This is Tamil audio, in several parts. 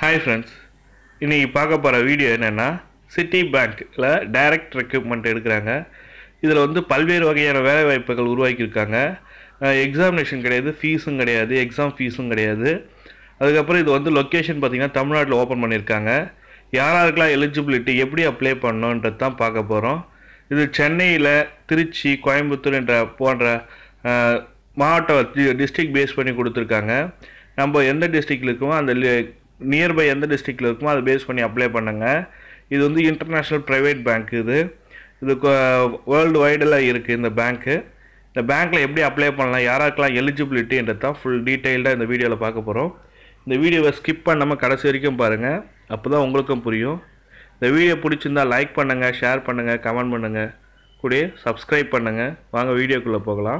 ஹாய் ஃப்ரெண்ட்ஸ் இன்றைக்கி பார்க்க போகிற வீடியோ என்னென்னா சிட்டி பேங்க்கில் டைரக்ட் ரெக்ரூட்மெண்ட் எடுக்கிறாங்க இதில் வந்து பல்வேறு வகையான வேலைவாய்ப்புகள் உருவாக்கியிருக்காங்க எக்ஸாமினேஷன் கிடையாது ஃபீஸும் கிடையாது எக்ஸாம் ஃபீஸும் கிடையாது அதுக்கப்புறம் இது வந்து லொக்கேஷன் பார்த்திங்கன்னா தமிழ்நாட்டில் ஓப்பன் பண்ணியிருக்காங்க யார் யாருக்கெல்லாம் எலிஜிபிலிட்டி எப்படி அப்ளை பண்ணணுன்றது தான் பார்க்க போகிறோம் இது சென்னையில் திருச்சி கோயம்புத்தூர் என்ற போன்ற அஹ், மாவட்ட டிஸ்ட்ரிக்ட் பேஸ் பண்ணி கொடுத்துருக்காங்க நம்ம எந்த டிஸ்ட்ரிக்டில் இருக்கோமோ அந்த நியர்பை எந்த டிஸ்ட்ரிக்டில் இருக்குமோ அதை பேஸ் பண்ணி அப்ளை பண்ணுங்க இது வந்து இன்டர்நேஷ்னல் ப்ரைவேட் பேங்க் இது இது வேர்ல்டு வைடில் இருக்குது இந்த பேங்க்கு இந்த பேங்க்கில் எப்படி அப்ளை பண்ணலாம் யாராருக்கெல்லாம் எலிஜிபிலிட்டின்றது தான் ஃபுல் டீட்டெயில்டாக இந்த வீடியோவில் பார்க்க போகிறோம் இந்த வீடியோவை ஸ்கிப் பண்ணாமல் கடைசி வரைக்கும் பாருங்கள் அப்போ தான் உங்களுக்கும் புரியும் இந்த வீடியோ பிடிச்சிருந்தா லைக் பண்ணுங்கள் ஷேர் பண்ணுங்கள் கமெண்ட் பண்ணுங்கள் கூடயே சப்ஸ்கிரைப் பண்ணுங்கள் வாங்க வீடியோக்குள்ளே போகலாம்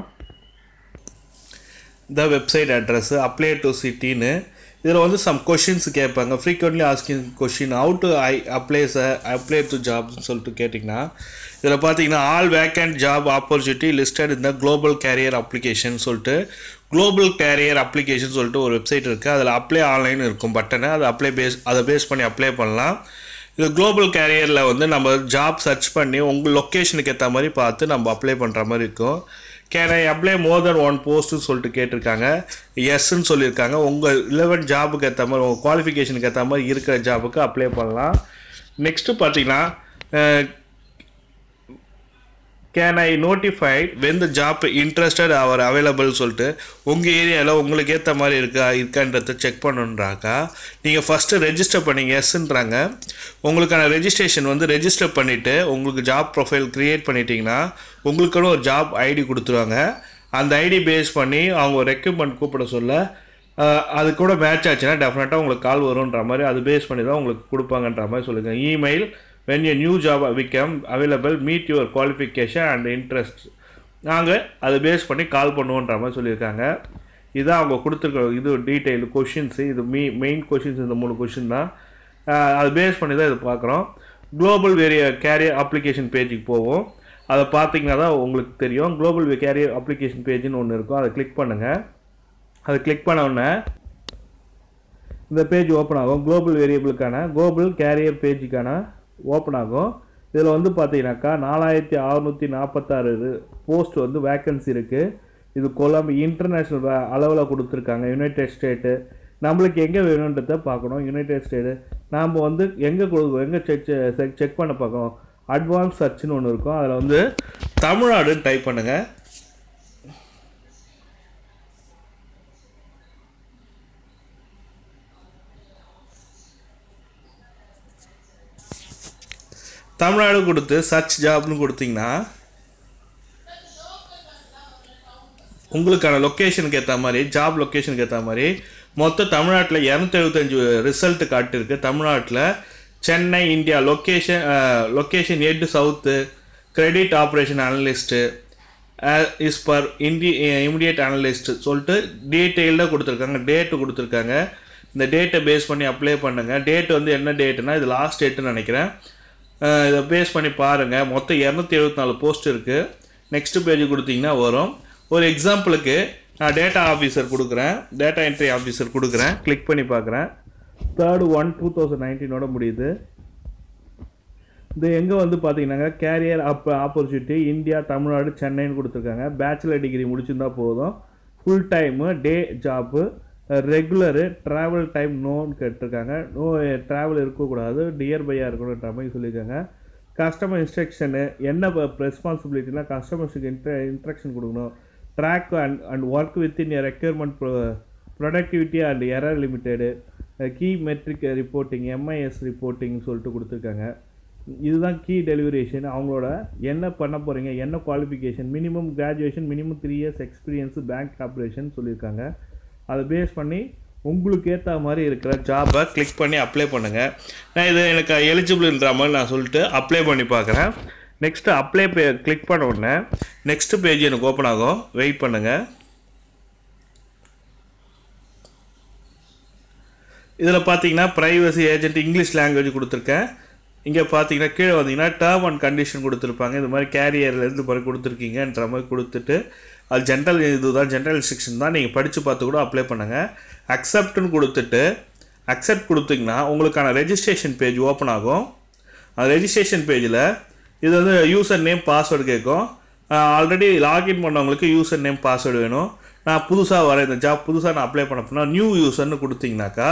இந்த வெப்சைட் அட்ரஸ் அப்ளை டு சிட்டின்னு இதில் வந்து சம் கொஷின்ஸ் கேட்பாங்க frequently asking question how to I apply sir apply to ஜாப்னு சொல்லிட்டு கேட்டிங்கன்னா இதில் பார்த்தீங்கன்னா all vacant job opportunity listed இந்த குளோபல் கேரியர் அப்ளிகேஷன் சொல்லிட்டு குளோபல் கேரியர் அப்ளிகேஷன் சொல்லிட்டு ஒரு வெப்சைட் இருக்குது அதில் அப்ளை ஆன்லைன் இருக்கும் பட்டனை அதை அப்ளை பேஸ் அதை பேஸ் பண்ணி அப்ளை பண்ணலாம் இது குளோபல் கேரியரில் வந்து நம்ம ஜாப் சர்ச் பண்ணி உங்கள் லொக்கேஷனுக்கு ஏற்ற மாதிரி பார்த்து நம்ம அப்ளை பண்ணுற மாதிரி இருக்கும் can I apply more than one போஸ்ட்டுன்னு சொல்லிட்டு கேட்டிருக்காங்க எஸ்ன்னு சொல்லியிருக்காங்க உங்கள் இலவன் ஜாபுக்கு ஏற்ற மாதிரி உங்கள் குவாலிஃபிகேஷனுக்கு ஏற்ற மாதிரி இருக்கிற ஜாபுக்கு அப்ளை பண்ணலாம் நெக்ஸ்ட்டு பார்த்தீங்கன்னா can I notify when the job interested our available சொல்லிட்டு உங்கள் ஏரியாவில் உங்களுக்கு ஏற்ற மாதிரி இருக்கா இருக்கான்றத செக் பண்ணணுன்றாக்கா நீங்கள் ஃபஸ்ட்டு ரெஜிஸ்டர் பண்ணீங்க எஸ்ன்றாங்க உங்களுக்கான ரெஜிஸ்ட்ரேஷன் வந்து ரெஜிஸ்டர் பண்ணிவிட்டு உங்களுக்கு ஜாப் ப்ரொஃபைல் க்ரியேட் பண்ணிட்டீங்கன்னா உங்களுக்குன்னு ஒரு ஜாப் ஐடி கொடுத்துருவாங்க அந்த ஐடி பேஸ் பண்ணி அவங்க ரெக்யூப்மெண்ட் கூப்பிட சொல்ல அஹ், அது கூட மேட்ச் ஆச்சுன்னா டெஃபினட்டாக உங்களுக்கு கால் வரும்ன்ற மாதிரி அது பேஸ் பண்ணி தான் உங்களுக்கு கொடுப்பாங்கன்ற மாதிரி சொல்லுங்கள் email when a new job become available meet your qualification and interest நாங்கள் அதை பேஸ் பண்ணி கால் பண்ணுவோன்ற மாதிரி சொல்லியிருக்காங்க இதான் அவங்க கொடுத்துருக்க இது டீட்டெயில் கொஷின்ஸு இது மீ மெயின் கொஷின்ஸ் இந்த மூணு கொஷின் தான் அஹ், அதை பேஸ் பண்ணி தான் இது பார்க்குறோம் குளோபல் வேரிய கேரியர் அப்ளிகேஷன் பேஜுக்கு போவோம் அதை பார்த்தீங்கன்னா தான் உங்களுக்கு தெரியும் குளோபல் கேரியர் அப்ளிகேஷன் பேஜ்னு ஒன்று இருக்கும் அதை கிளிக் பண்ணுங்கள் அதை கிளிக் பண்ண உடனே இந்த பேஜ் ஓப்பன் ஆகும் குளோபல் வேரியபிளுக்கான குளோபல் கேரியர் பேஜுக்கான ஓப்பன் ஆகும் இதில் வந்து பார்த்தீங்கன்னாக்கா நாலாயிரத்தி அறநூற்றி நாற்பத்தாறு போஸ்ட் வந்து வேக்கன்சி இருக்குது இது கொலம்பு இன்டர்நேஷ்னல் அளவில் கொடுத்துருக்காங்க யுனைடெட் ஸ்டேட்டு நம்மளுக்கு எங்கே வேணுன்றதை பார்க்கணும் யுனைடெட் ஸ்டேட்டு நாம் வந்து எங்கே கொடுக்கணும் எங்கே செக் செக் செக் பண்ண பார்க்கணும் அட்வான்ஸ் சர்ச்னு ஒன்று இருக்கும் அதில் வந்து தமிழ்நாடுன்னு டைப் பண்ணுங்கள் தமிழ்நாடு கொடுத்து சர்ச் ஜாப்னு கொடுத்தீங்கன்னா உங்களுக்கான லொக்கேஷனுக்கு ஏற்ற மாதிரி ஜாப் லொக்கேஷனுக்கு ஏற்ற மாதிரி மொத்தம் தமிழ்நாட்டில் இரநூத்தி எழுபத்தஞ்சு ரிசல்ட் காட்டியிருக்கு தமிழ்நாட்டில் சென்னை இந்தியா லொக்கேஷன் லொக்கேஷன் எட்டு south credit operation analyst is per இண்டி இமிடியேட் அனலிஸ்ட் சொல்லிட்டு டீட்டெயில்டாக கொடுத்துருக்காங்க டேட்டு கொடுத்துருக்காங்க இந்த டேட்டை பேஸ் பண்ணி அப்ளை பண்ணுங்கள் டேட் வந்து என்ன டேட்டுனா இது லாஸ்ட் டேட்டுன்னு நினைக்கிறேன் அஹ் இதை பேஸ் பண்ணி பாருங்கள் மொத்தம் இரநூத்தி எழுபத்தி நாலு போஸ்ட் இருக்குது நெக்ஸ்ட் பேஜ் கொடுத்தீங்கன்னா வரும் ஒரு எக்ஸாம்பிளுக்கு நான் டேட்டா ஆஃபீஸர் கொடுக்குறேன் டேட்டா என்ட்ரி ஆஃபீஸர் கொடுக்குறேன் கிளிக் பண்ணி பார்க்குறேன் தேர்டு ஒன் டூ தௌசண்ட் நைன்டீனோட முடியுது இது எங்கே வந்து பார்த்தீங்கன்னாங்க கேரியர் அப் ஆப்பர்ச்சுனிட்டி இந்தியா தமிழ்நாடு சென்னைன்னு கொடுத்துருக்காங்க பேச்சுலர் டிகிரி முடிச்சிருந்தா போதும் ஃபுல் டைமு டே ஜாப்பு ரெகுலரு ட்ராவல் டைம் நோன்னு கேட்டிருக்காங்க நோ ட்ராவல் இருக்கக்கூடாது நியர்பையாக இருக்கணுன்ற மாதிரி சொல்லியிருக்காங்க கஸ்டமர் இன்ஸ்ட்ரக்ஷனு என்ன ரெஸ்பான்சிபிலிட்டினா கஸ்டமர்ஸுக்கு இன்ட்ர இன்ஸ்ட்ரக்ஷன் கொடுக்கணும் track and and work within a requirement productivity and error limited key metric reporting MIS reporting சொல்லிட்டு கொடுத்துருக்காங்க இதுதான் கீ டெலிவரேஷன் அவங்களோட என்ன பண்ண போகிறீங்க என்ன qualification minimum graduation minimum three years experience bank operation சொல்லியிருக்காங்க அதை பேஸ் பண்ணி உங்களுக்கு ஏற்ற மாதிரி இருக்கிற ஜாபை கிளிக் பண்ணி அப்ளை பண்ணுங்கள் நான் இது எனக்கு எலிஜிபிள்ன்ற மாதிரி நான் சொல்லிட்டு அப்ளை பண்ணி பார்க்குறேன் நெக்ஸ்ட்டு அப்ளை பே கிளிக் பண்ண உடனே நெக்ஸ்ட் பேஜ் எனக்கு ஓப்பன் ஆகும் வெயிட் பண்ணுங்கள் இதில் பார்த்தீங்கன்னா ப்ரைவசி ஏஜென்ட் இங்கிலீஷ் லாங்குவேஜ் கொடுத்துருக்கேன் இங்கே பார்த்தீங்கன்னா கீழே வந்தீங்கன்னா டேர்ம் அண்ட் கண்டிஷன் கொடுத்துருப்பாங்க இது மாதிரி கேரியர்லேருந்து மாதிரி கொடுத்துருக்கீங்கன்ற மாதிரி கொடுத்துட்டு அது ஜென்ரல் இதுதான் ஜென்ரல் இன்ஸ்ட்ரக்ஷன் தான் நீங்கள் படித்து பார்த்து கூட அப்ளை பண்ணுங்கள் அக்செப்ட்னு கொடுத்துட்டு அக்செப்ட் கொடுத்தீங்கன்னா உங்களுக்கான ரெஜிஸ்ட்ரேஷன் பேஜ் ஓப்பன் ஆகும் அந்த ரெஜிஸ்ட்ரேஷன் பேஜில் இது வந்து யூசர் நேம் பாஸ்வேர்டு கேட்கும் ஆல்ரெடி லாகின் பண்ணவங்களுக்கு யூசர் நேம் பாஸ்வேர்டு வேணும் நான் புதுசாக வரேன் இந்த ஜாப் புதுசாக நான் அப்ளை பண்ண போனால் நியூ யூசர்னு கொடுத்தீங்கனாக்கா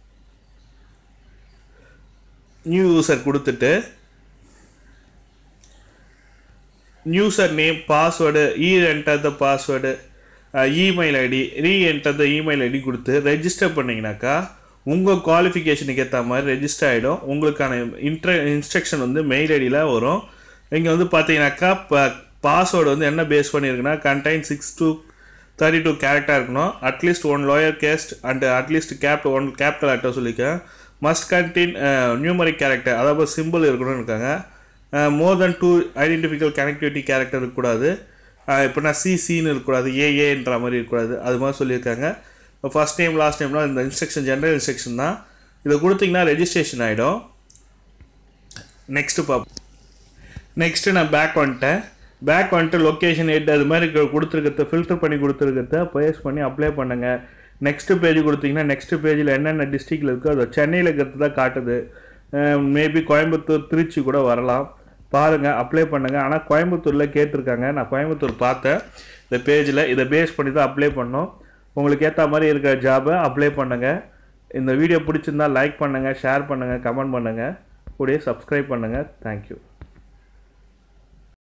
நியூ யூசர் கொடுத்துட்டு யூசர் நேம் பாஸ்வேர்டு இ enter the password email ID reenter the email ID கொடுத்து ரெஜிஸ்டர் பண்ணிங்கனாக்கா உங்கள் குவாலிஃபிகேஷனுக்கு ஏற்ற மாதிரி ரெஜிஸ்டர் ஆகிடும் உங்களுக்கான இன்ட்ர இன்ஸ்ட்ரக்ஷன் வந்து மெயில் ஐடியில் வரும் இங்கே வந்து பார்த்தீங்கன்னாக்கா இப்போ பாஸ்வேர்டு வந்து என்ன பேஸ் பண்ணியிருக்குன்னா contain six two thirty two character இருக்கணும் at least one lower cased and at least cap one capital letter சொல்லியிருக்கேன் மஸ்ட் கண்டின் நியூமரிக் கேரக்டர் அதாவது சிம்பிள் இருக்கணும்னு இருக்காங்க more than two identical connectivity character இருக்கக்கூடாது இப்போ நான் சிசின்னு இருக்கக்கூடாது ஏஏன்ற மாதிரி இருக்கக்கூடாது அது மாதிரி சொல்லியிருக்காங்க ஃபஸ்ட் டைம் லாஸ்ட் டைம்லாம் இந்த இன்ஸ்ட்ரக்ஷன் ஜென்ரல் இன்ஸ்ட்ரக்ஷன் தான் இதை கொடுத்தீங்கன்னா ரெஜிஸ்ட்ரேஷன் ஆகிடும் நெக்ஸ்ட்டு பார்ப்போம் நெக்ஸ்ட்டு நான் பேக் வந்துட்டேன் பேக் வந்துட்டு லொக்கேஷன் எட் அது மாதிரி கு- கொடுத்துருக்கிறத ஃபில்டர் பண்ணி கொடுத்துருக்கிறத பேஸ் பண்ணி அப்ளை பண்ணுங்கள் நெக்ஸ்ட் பேஜ் கொடுத்தீங்கன்னா நெக்ஸ்ட் பேஜில் என்னென்ன டிஸ்ட்ரிக்டில் இருக்கோ அது சென்னையில் இருக்கிறது தான் காட்டுது மேபி கோயம்புத்தூர் திருச்சி கூட வரலாம் பாருங்கள் அப்ளை பண்ணுங்கள் ஆனால் கோயம்புத்தூரில் கேட்டிருக்காங்க நான் கோயம்புத்தூர் பார்த்தேன் இந்த பேஜில் இதை பேஸ் பண்ணி தான் அப்ளை பண்ணோம் உங்களுக்கு ஏற்ற மாதிரி இருக்கிற ஜாபை அப்ளை பண்ணுங்கள் இந்த வீடியோ பிடிச்சிருந்தா லைக் பண்ணுங்கள் ஷேர் பண்ணுங்கள் கமெண்ட் பண்ணுங்கள் கூடயே சப்ஸ்கிரைப் பண்ணுங்கள் தேங்க்யூ